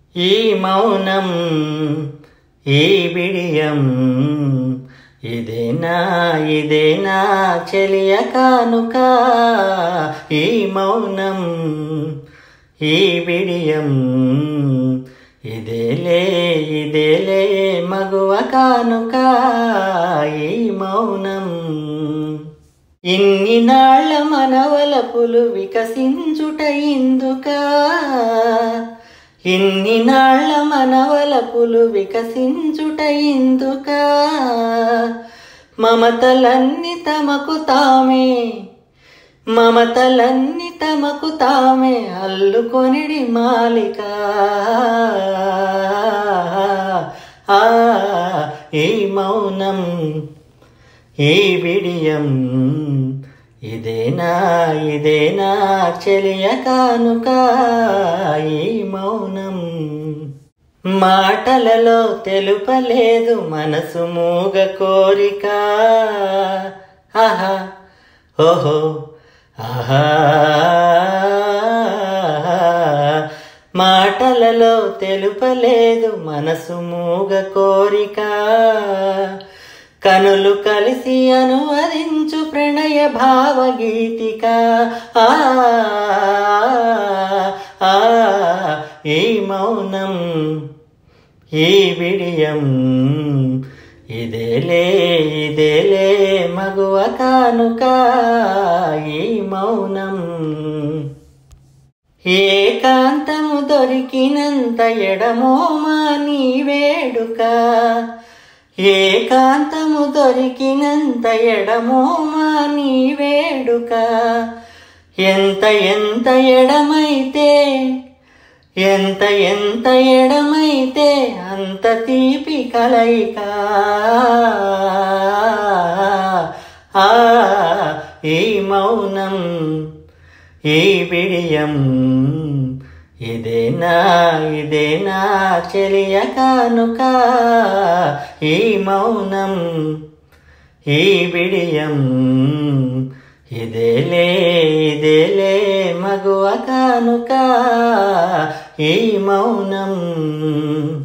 ఈ మౌనం ఈ బిడియం ఇదేనా ఇదేనా చెలియ కానుక ఈ మౌనం ఈ బిడియం ఇదేలే ఇదేలే మగువ కానుక ఈ మౌనం ఇన్ని నాళ్ల మనవలపులు వికసించుట ఇందుక ఇన్ని నాళ్ల మనవలపులు వికసించుట ఇందుక మమతలన్నీ తమకు తామే మమతలన్నీ తమకు తామే అల్లుకొనిడి మాలిక ఆ ఈ మౌనం ఈ బిడియం ఇదేనా ఇదేనా చెలియ కానుక ఈ మౌనం మాటలలో తెలుపలేదు మనసు మూగ కోరిక ఆహా ఓహో ఆహా మాటలలో తెలుపలేదు మనసు మూగ కోరిక కనులు కలిసి అనువదించు ప్రణయ భావగీతిక ఆ ఆ, ఈ మౌనం ఈ బిడియం ఇదేలే ఇదేలే మగువ కానుక ఈ మౌనం ఏకాంతము దొరికినంత ఎడమోమా నీ వేడుక ఏకాంతము దొరికినంత ఎడమోమా నీ వేడుక ఎంత ఎంత ఎడమైతే ఎంత ఎంత ఎడమైతే అంత తీపి కలయిక ఆ ఈ మౌనం ఈ బిడియం ఇదేనా ఇదేనా చెలియ కానుక ఈ మౌనం ఈ బిడియం ఇదేలే ఇదేలే మగువ కానుక ఈ మౌనం